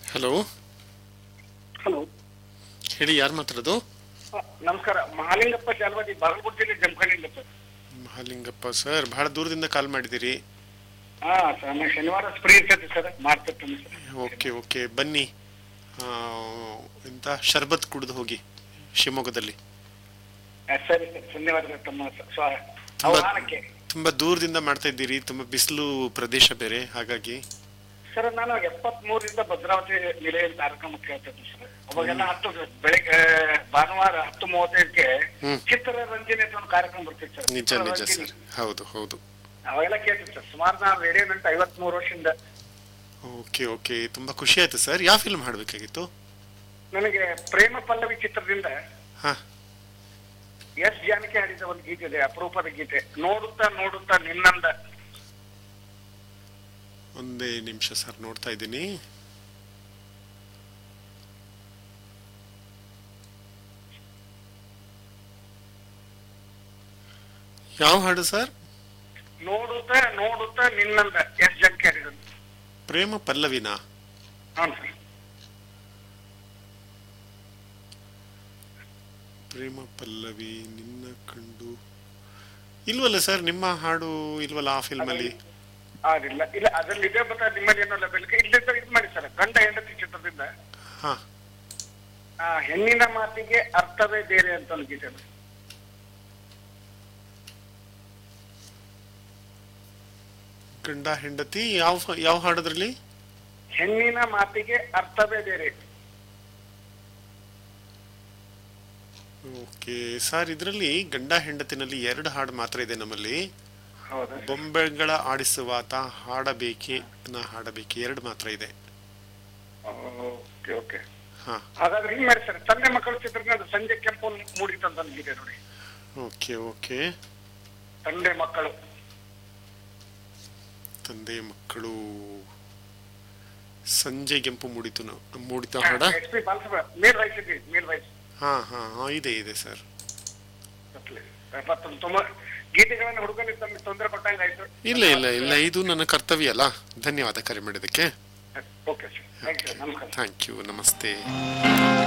Hello hello ಹೇಳಿ ಯಾರು ಮಾತಾಡೋದು ನಮಸ್ಕಾರ ಮಹಾಲಿಂಗಪ್ಪ ಜಾಲವಾದಿ ಬಾಗಲಕೋಟೆ ಜಿಲ್ಲೆ ಜಮಖಂಡಿಯಿಂದ ಸರ್ ಮಹಾಲಿಂಗಪ್ಪ ಸರ್ ಬಹಳ ದೂರದಿಂದ ಕಾಲ್ ಮಾಡಿದ್ದೀರಿ ಹಾ ಸರ್ ನಾನು ಶನಿವಾರ ಫ್ರೀ ಇರ್ತೈತೆ ಸರ್ ಮಾಡ್ತಿರ್ತೀನಿ ಸರ್ ಓಕೆ ಓಕೆ ಬನ್ನಿ ಆ, ಎಂತ ಶರ್ಬತ್ ಕುಡಿದು ಹೋಗಿ ಶಿವಮೊಗ್ಗದಲ್ಲಿ ಆ, ಸರಿ ಸರ್ ಧನ್ಯವಾದಗಳು ತಮ್ಮ ಸ- ಸ್ವ- ಆಹ್ವಾನಕ್ಕೆ ತುಂಬಾ ದೂರದಿಂದ ಮಾಡ್ತಾ ಇದ್ದೀರಿ ತುಂಬಾ ಬಿಸಿಲು ಪ್ರದೇಶ ಬೇರೆ ಹಾಗಾಗಿ ಸರ್ ನಾನು ಎಪ್ಪತ್ ಮೂರರಿಂದ ಭದ್ರಾವತಿ ನಿಲಯದ ಕಾರ್ಯಕ್ರಮ ಕೇಳ್ತಿದ್ದೆ ಸರ್ ಅವಾಗೆಲ್ಲ ಹತ್ತು ಬೆಳಿಗ್ಗೆ ಭಾನುವಾರ ಹತ್ತು ಮೂವತ್ತೈದಕ್ಕೆ ಹ್ಮ್. ಚಿತ್ರರಂಜನೆ ಅಂತ ಒಂದು ಕಾರ್ಯಕ್ರಮ ಬರ್ತಿತ್ತು ಸರ್ ನಿಜ ನಿಜ ಚಿತ್ರರಂಜನಿ. ಸರ್ ಹೌದು ಹೌದು ಅವಾಗೆಲ್ಲ ಕೇಳ್ತಿದ್ದೆ ಸರ್ ಸುಮಾರು ನಾನು ರೇಡಿಯೋ ನಂಟ ಐವತ್ ಮೂರು ವರ್ಷದಿಂದ ಓಕೆ ಓಕೆ ತುಂಬಾ ಖುಷಿ ಆಯ್ತು ಸರ್ ಯಾವ ಫಿಲ್ಮ್ ಹಾಡ್ಬೇಕಾಗಿತ್ತು ನನಗೆ ಪ್ರೇಮ ಪಲ್ಲವಿ ಚಿತ್ರದಿಂದ ಹಾ ಎಸ್ ಜಾನಕಿ ಹಾಡಿದ ಒಂದು ಗೀತೆ ಇದೆ ಅಪರೂಪದ ಗೀತೆ ನೋಡುತ್ತಾ ನೋಡುತ್ತಾ ನಿನ್ನಂದ ಒಂದೇ ನಿಮಿಷ ಸರ್ ನೋಡ್ತಾ ಇದ್ದೀನಿ ಯಾವ ಹಾಡು ಸರ್ ನೋಡುತ್ತಾ ನೋಡುತ್ತಾ ನಿನ್ನಂದ ಎಸ್ ಜಾನಕಿ ಹಾಡಿದ ಪ್ರೇಮ ಪಲ್ಲವಿನ ಹೌದು ಸರ್ ಪ್ರೇಮ ಪಲ್ಲವಿ ನಿನ್ನ ಕಂಡು ಇಲ್ವಲ್ಲ ಸರ್ ನಿಮ್ಮ ಹಾಡು ಇಲ್ವಲ್ಲ ಆ ಫಿಲ್ಮ್ ಅಲ್ಲಿ ಅದಿಲ್ಲ ಇಲ್ಲ ಅದ್ರಲ್ಲಿ ಇದೆ ಬಟ್ ನಿಮ್ಮಲ್ಲಿ ಏನೋ ಬೆಳಗ್ಗೆ ಇಲ್ಲಿಂದ ಇದು ಮಾಡಿ ಸರ್ ಗಂಡ ಹೆಂಡತಿ ಚಿತ್ರದಿಂದ ಹಾ ಆ, ಹೆಣ್ಣಿನ ಮಾತಿಗೆ ಅರ್ಥವೇ ಬೇರೆ ಅಂತ ಒಂದು ಗೀತೆ ಇದೆ. ಗಂಡ ಹೆಂಡತಿ ಯಾವ ಫ- ಯಾವ ಹಾಡೋದ್ರಲ್ಲಿ ಹೆಣ್ಣಿನ ಮಾತಿಗೆ ಅರ್ಥವೇ ಬೇರೆ ಓಕೆ ಸರ್ ಇದರಲ್ಲಿ ಗಂಡ ಹೆಂಡತಿನಲ್ಲಿ ಎರಡು ಹಾಡು ಮಾತ್ರ ಇದೆ ನಮ್ಮಲ್ಲಿ ಹೌದಾ ಬೊಂಬೆಗಳ ಆಡಿಸುವಾತ ಹಾಡಬೇಕೆ ನಾ ಹಾಡಬೇಕೆ ಎರಡು ಮಾತ್ರ ಇದೆ ಓಕೆ ಓಕೆ ಹಾ ಹಾಗಾದ್ರೆ ಹಿಂಗ್ ಮಾಡಿ ಸರ್ ತಂದೆ ಮಕ್ಕಳು ಚಿತ್ರದಿಂದ ಅದು ಸಂಜೆ ಕೆಂಪು ಮೂಡಿತಂತ ಒಂದು ಗೀತೆ ನೋಡಿ ಓಕೆ ಓಕೆ ತಂದೆ ಮಕ್ಕಳು ತಂದೆ ಮಕ್ಕಳು ಸಂಜೆ ಕೆಂಪು ಮೂಡಿತು ನ- ಮೂಡಿತ ಹಾಡ ಎಚ್ ಪಿ ಬಾಲಸುಬ್ರ ಮೇಲ್ ವಯಸ್ಸಿದ್ವಿ ಮೇಲ್ ವಯಸ್ಸು ಹಾ ಹಾ ಹಾ ಇದೆ ಇದೆ ಸರ್ ಮತ್ತೊಂದು ತುಂಬ ಗೀತೆಗಳನ್ನ ಹುಡುಗಲ್ಲಿ ತಮಗೆ ತೊಂದರೆ ಕೊಟ್ಟಂಗೆ ಆಯ್ತು ಇಲ್ಲ ಇಲ್ಲ ಇಲ್ಲ ಇದು ನನ್ನ ಕರ್ತವ್ಯ ಅಲ್ಲ ಧನ್ಯವಾದ ಕರೆ ಮಾಡಿದ್ದಕ್ಕೆ ಓಕೆ ಸರ್ ಥ್ಯಾಂಕ್ ಯು ನಮಸ್ಕಾರ ಥ್ಯಾಂಕ್ ಯು ನಮಸ್ತೆ